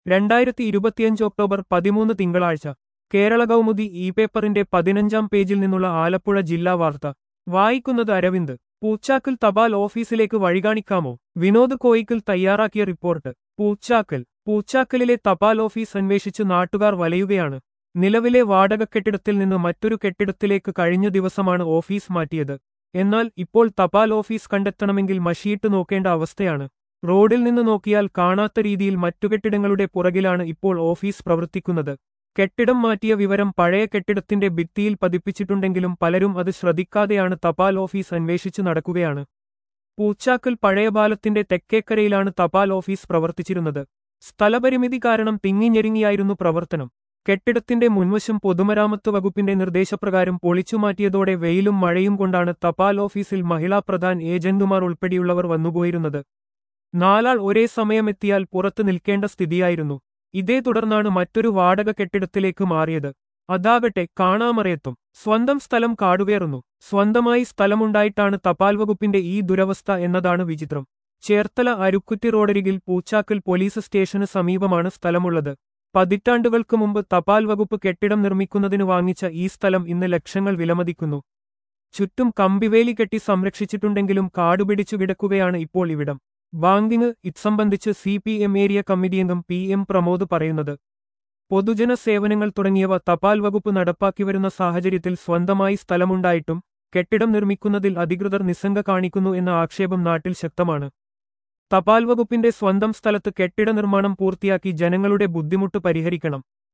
രണ്ടായിരത്തി ഇരുപത്തിയഞ്ച് ഒക്ടോബർ പതിമൂന്ന് തിങ്കളാഴ്ച കേരള കൗമുദി ഇ പേപ്പറിന്റെ പതിനഞ്ചാം പേജിൽ നിന്നുള്ള ആലപ്പുഴ ജില്ലാ വാർത്ത വായിക്കുന്നത് അരവിന്ദ് പൂച്ചാക്കൽ തപാൽ ഓഫീസിലേക്ക് വഴികാണിക്കാമോ വിനോദ് കോയിക്കൽ തയ്യാറാക്കിയ റിപ്പോർട്ട് പൂച്ചാക്കൽ പൂച്ചാക്കലിലെ തപാൽ ഓഫീസ് അന്വേഷിച്ച് നാട്ടുകാർ വലയുകയാണ് നിലവിലെ വാടക കെട്ടിടത്തിൽ നിന്ന് മറ്റൊരു കെട്ടിടത്തിലേക്ക് കഴിഞ്ഞ ദിവസമാണ് ഓഫീസ് മാറ്റിയത് എന്നാൽ ഇപ്പോൾ തപാൽ ഓഫീസ് കണ്ടെത്തണമെങ്കിൽ മഷിയിട്ട് നോക്കേണ്ട അവസ്ഥയാണ് റോഡിൽ നിന്ന് നോക്കിയാൽ കാണാത്ത രീതിയിൽ മറ്റു കെട്ടിടങ്ങളുടെ പുറകിലാണ് ഇപ്പോൾ ഓഫീസ് പ്രവർത്തിക്കുന്നത് കെട്ടിടം മാറ്റിയ വിവരം പഴയ കെട്ടിടത്തിന്റെ ഭിത്തിയിൽ പതിപ്പിച്ചിട്ടുണ്ടെങ്കിലും പലരും അത് ശ്രദ്ധിക്കാതെയാണ് തപാൽ ഓഫീസ് അന്വേഷിച്ചു നടക്കുകയാണ് പൂച്ചാക്കൽ പഴയ പാലത്തിന്റെ തെക്കേക്കരയിലാണ് തപാൽ ഓഫീസ് പ്രവർത്തിച്ചിരുന്നത് സ്ഥലപരിമിതി കാരണം തിങ്ങിഞ്ഞെരുങ്ങിയായിരുന്നു പ്രവർത്തനം കെട്ടിടത്തിന്റെ മുൻവശം പൊതുമരാമത്ത് വകുപ്പിന്റെ നിർദ്ദേശപ്രകാരം പൊളിച്ചുമാറ്റിയതോടെ വെയിലും മഴയും കൊണ്ടാണ് തപാൽ ഓഫീസിൽ മഹിളാ പ്രധാൻ ഏജന്റുമാർ ഉൾപ്പെടെയുള്ളവർ വന്നുപോയിരുന്നത് നാലാൾ ഒരേ സമയമെത്തിയാൽ പുറത്തു നിൽക്കേണ്ട സ്ഥിതിയായിരുന്നു ഇതേ തുടർന്നാണ് മറ്റൊരു വാടക കെട്ടിടത്തിലേക്ക് മാറിയത് അതാകട്ടെ കാണാമറയത്തും സ്വന്തം സ്ഥലം കാടുകയറുന്നു സ്വന്തമായി സ്ഥലമുണ്ടായിട്ടാണ് തപാൽ വകുപ്പിന്റെ ഈ ദുരവസ്ഥ എന്നതാണ് വിചിത്രം ചേർത്തല അരുക്കുറ്റി റോഡരികിൽ പൂച്ചാക്കൽ പോലീസ് സ്റ്റേഷന് സമീപമാണ് സ്ഥലമുള്ളത് പതിറ്റാണ്ടുകൾക്ക് മുമ്പ് തപാൽ വകുപ്പ് കെട്ടിടം നിർമ്മിക്കുന്നതിന് വാങ്ങിച്ച ഈ സ്ഥലം ഇന്ന് ലക്ഷങ്ങൾ വിലമതിക്കുന്നു ചുറ്റും കമ്പിവേലി കെട്ടി സംരക്ഷിച്ചിട്ടുണ്ടെങ്കിലും കാടുപിടിച്ചു കിടക്കുകയാണ് ഇപ്പോൾ ഇവിടം ബാങ്കിങ് ഇത്സംബന്ധിച്ച് C P M area committee അംഗം പി എം പ്രമോദ് പറയുന്നത് പൊതുജന സേവനങ്ങൾ തുടങ്ങിയവ തപാൽ വകുപ്പ് നടപ്പാക്കി വരുന്ന സാഹചര്യത്തിൽ സ്വന്തമായി സ്ഥലമുണ്ടായിട്ടും കെട്ടിടം നിർമ്മിക്കുന്നതിൽ അധികൃതർ നിസ്സംഗ കാണിക്കുന്നു എന്ന ആക്ഷേപം നാട്ടിൽ ശക്തമാണ് തപാൽ വകുപ്പിന്റെ സ്വന്തം സ്ഥലത്ത് കെട്ടിട നിർമ്മാണം പൂർത്തിയാക്കി ജനങ്ങളുടെ ബുദ്ധിമുട്ട് പരിഹരിക്കണം